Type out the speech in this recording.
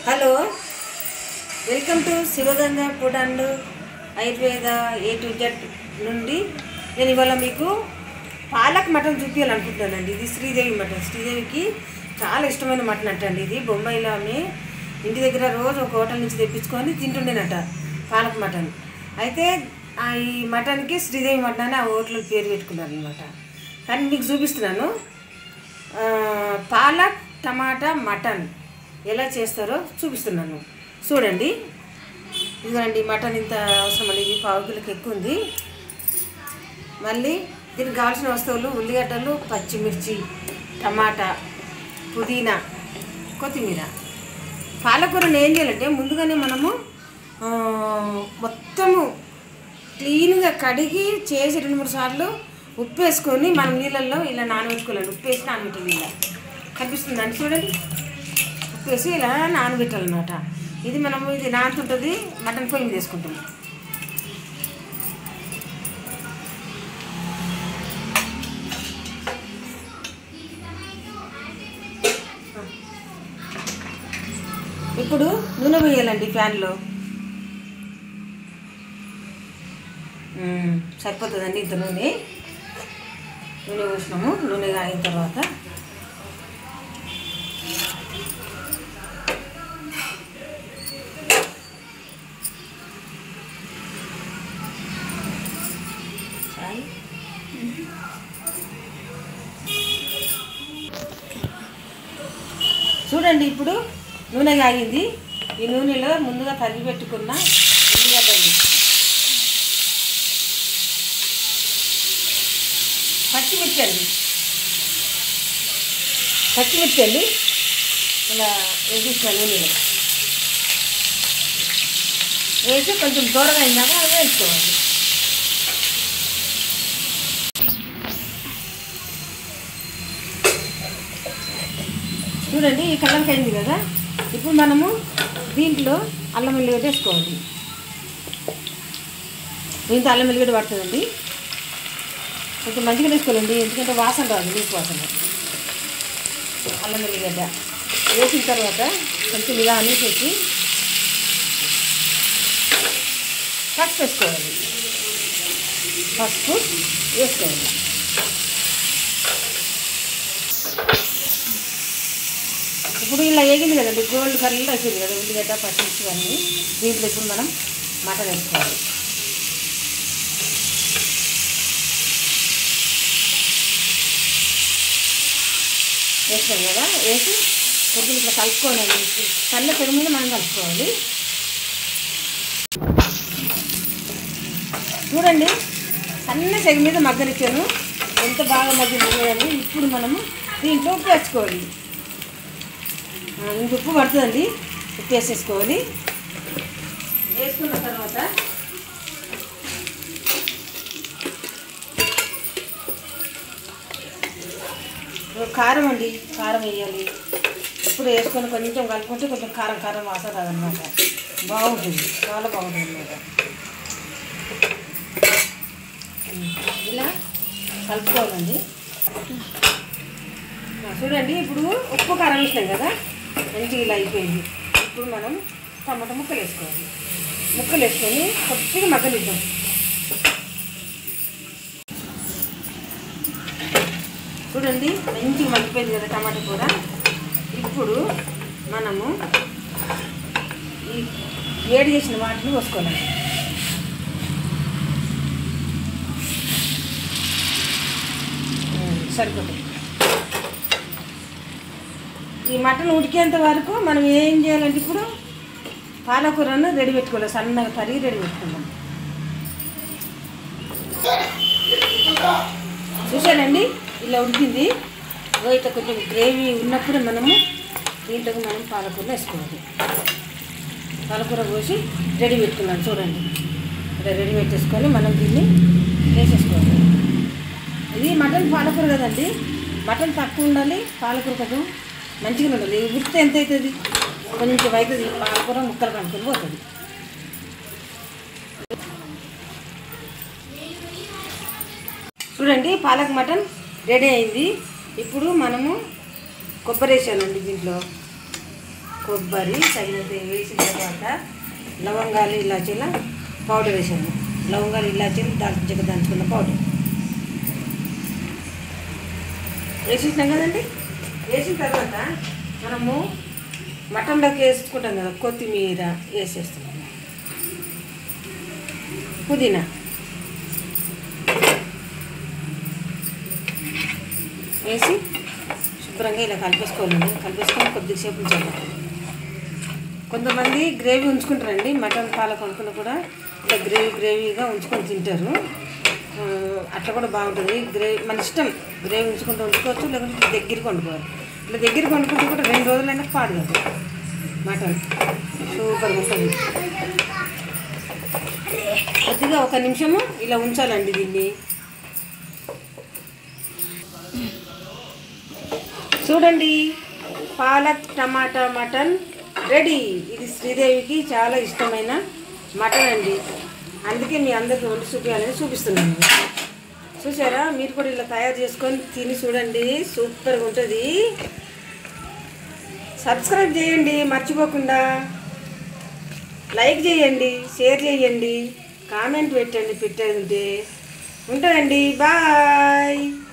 Hello welcome to Sivaganga food and Ayurveda A to Z నుండి నేను ఇవాళ మీకు పాలక్ మటన్ చూపించాలనుకుంటున్నానండి ఇది శ్రీదేవి మటన్ శ్రీదేవికి చాలా ఇష్టమైన మటన్ అంటండి ఇది బొంబాయిలో ఆమె ఇంటి దగ్గర రోజు ఒక హోటల్ నుంచి తెప్పించుకొని తింటుండేనట పాలక్ మటన్ అయితే ఆ ఈ మటన్కి శ్రీదేవి మటన్ అని ఆ హోటల్ పేరు పెట్టుకున్నారనమాట కానీ మీకు చూపిస్తున్నాను ఆ, పాలక్ టమాటా మటన్ ఎలా చేస్తారో చూపిస్తున్నాను చూడండి ఇదిగోండి మటన్ ఇంత అవసరం అండి ఇది పావు కిలోకి ఎక్కువ ఉంది మళ్ళీ దీనికి కావాల్సిన వస్తువులు ఉల్లిగడ్డలు పచ్చిమిర్చి టమాటా పుదీనా కొత్తిమీర పాలకూరను ఏం చేయాలంటే ముందుగానే మనము ఆ, మొత్తము క్లీన్గా కడిగి చేసి రెండు మూడు సార్లు ఉప్పు వేసుకొని మనం నీళ్ళల్లో ఇలా నానబెట్టుకోవాలి ఉప్పు వేసి నానబెట్టాలి ఇలా కనిపిస్తుందండి చూడండి ఉప్పు వేసి ఇలా నానబెట్టాలన్నమాట ఇది మనము ఇది నానుతుంటుంది మటన్ పొయ్యి మీద వేసుకుంటాం ఇప్పుడు నూనె పోయాలండి ప్యాన్లో మ్మ్. సరిపోతుందండి ఇంత నూనె నూనె పోసినాము నూనె కాగిన తర్వాత చాలు. చూడండి ఇప్పుడు నూనె కాగింది ఈ నూనెలో ముందుగా తరిగి పెట్టుకున్న ఉల్లిగడ్డలు పచ్చిమిర్చి అండి పచ్చిమిర్చి అండి ఇలా వేసేసిన నూనెలో వేసి కొంచెం దూరంగా అయిందాక అవి వేసుకోవాలి చూడండి ఈ కలర్కి అయింది కదా ఇప్పుడు మనము దీంట్లో అల్లం వెల్లిగడ్డ వేసుకోవాలి దీంతో అల్లం వెల్లిగడ్డ పడుతుందండి కొంచెం మంచిగా వేసుకోవాలండి ఎందుకంటే వాసన రాదు నీకు వాసన అల్లం వెల్లిగడ్డ వేసిన తర్వాత కొంచెం ఇలా అనేసేసి పసుపు వేసుకోవాలి పసుపు వేసుకోవాలి ఇప్పుడు ఇలా వేగింది కదండి గోల్డ్ కలర్లో వచ్చింది కదా ఉల్లిగడ్డ పచ్చిమిర్చి అన్నీ దీంట్లో ఇప్పుడు మనం మటన్ వేసుకోవాలి వేస్తాం కదా వేసి కొంచెం ఇట్లా కలుపుకోవాలండి సన్న పెరుగు మీద మనం కలుపుకోవాలి చూడండి సన్న సెగ మీద మగ్గనిచ్చాను ఎంత బాగా మగ్గింది చూడండి ఇప్పుడు మనము దీంట్లో ఉప్పు వేసుకోవాలి ఆ, ఇంక ఉప్పు పడుతుందండి ఉప్పు వేసేసుకోవాలి వేసుకున్న తర్వాత ఇప్పుడు కారం అండి కారం వేయాలి ఇప్పుడు వేసుకొని కొంచెం కలుపుకుంటే కొంచెం కారం కారం వాసన రాదనమాట బాగుంటుంది చాలా బాగుంటుంది అనమాట ఇలా కలుపుకోవాలండి ఆ, చూడండి ఇప్పుడు ఉప్పు కారం వేసినాం కదా మంచిగా ఇలా అయిపోయింది ఇప్పుడు మనం టమాటా ముక్కలు వేసుకోవాలి ముక్కలు వేసుకొని కొద్దిగా మగ్గనిద్దాం చూడండి మంచిగా మగ్గిపోయింది కదా టమాటా కూర ఇప్పుడు మనము ఈ వేడి చేసిన వాటిని పోసుకోవాలి ఉమ్, సరిపోతుంది ఈ మటన్ ఉడికేంత వరకు మనం ఏం చేయాలంటే ఇప్పుడు పాలకూరను రెడీ పెట్టుకోవాలి సన్నగా తరిగి రెడీ పెట్టుకుందాం చూసానండి ఇలా ఉడికింది ఇగో ఇట్లా కొంచెం గ్రేవీ ఉన్నప్పుడు మనము దీంట్లోకి మనం పాలకూర వేసుకోవాలి పాలకూర పోసి రెడీ పెట్టుకున్నాం చూడండి ఇలా రెడీ పెట్టేసుకొని మనం దీన్ని వేసేసుకోవాలి ఇది మటన్ పాలకూర కదండి మటన్ తక్కువ ఉండాలి పాలకూర కొంచెం మంచిగా ఉండాలి ఉడికితే ఎంత అవుతుంది కొంచెం అవుతుంది పాలకూర ముక్కలు కనుక్కొని పోతుంది చూడండి పాలక్ మటన్ రెడీ అయింది ఇప్పుడు మనము కొబ్బరి వేసానండి దీంట్లో కొబ్బరి తగినంత వేసిన తర్వాత లవంగాలు ఇలాచీల పౌడర్ వేసాను లవంగాలు ఇలాచీలు దాల్చిన చెక్క దంచుకున్న పౌడర్ వేసేసినాం కదండి వేసిన తర్వాత మనము మటన్లోకి వేసుకుంటాం కదా కొత్తిమీర వేసేస్తున్నాం పుదీనా వేసి శుభ్రంగా ఇలా కలిపేసుకోవాలండి కలిపేసుకొని కొద్దిసేపు ఉంచాలి కొంతమంది గ్రేవీ ఉంచుకుంటారండి మటన్ పాలకు అనుకున్న కూడా ఇట్లా గ్రేవీ గ్రేవీగా ఉంచుకొని తింటారు ఆ, అట్లా కూడా బాగుంటుంది గ్రేవీ మన ఇష్టం గ్రేవీ ఉంచుకుంటూ వండుకోవచ్చు లేకుంటే ఇట్లా దగ్గరికి వండుకోవాలి ఇట్లా దగ్గరికి వండుకుంటే కూడా రెండు రోజులైనా పాడు కాదు మటన్ సూపర్గా ఉంటుంది కొద్దిగా ఒక నిమిషము ఇలా ఉంచాలండి దీన్ని చూడండి పాలక్ టమాటా మటన్ రెడీ ఇది శ్రీదేవికి చాలా ఇష్టమైన మటన్ అండి అందుకే మీ అందరికీ వండి చూపించాలని చూపిస్తున్నాను చూసారా మీరు కూడా ఇలా తయారు చేసుకొని తిని చూడండి సూపర్గా ఉంటుంది సబ్స్క్రైబ్ చేయండి మర్చిపోకుండా లైక్ చేయండి షేర్ చేయండి కామెంట్ పెట్టండి పెట్టండి ఉంటుందండి బాయ్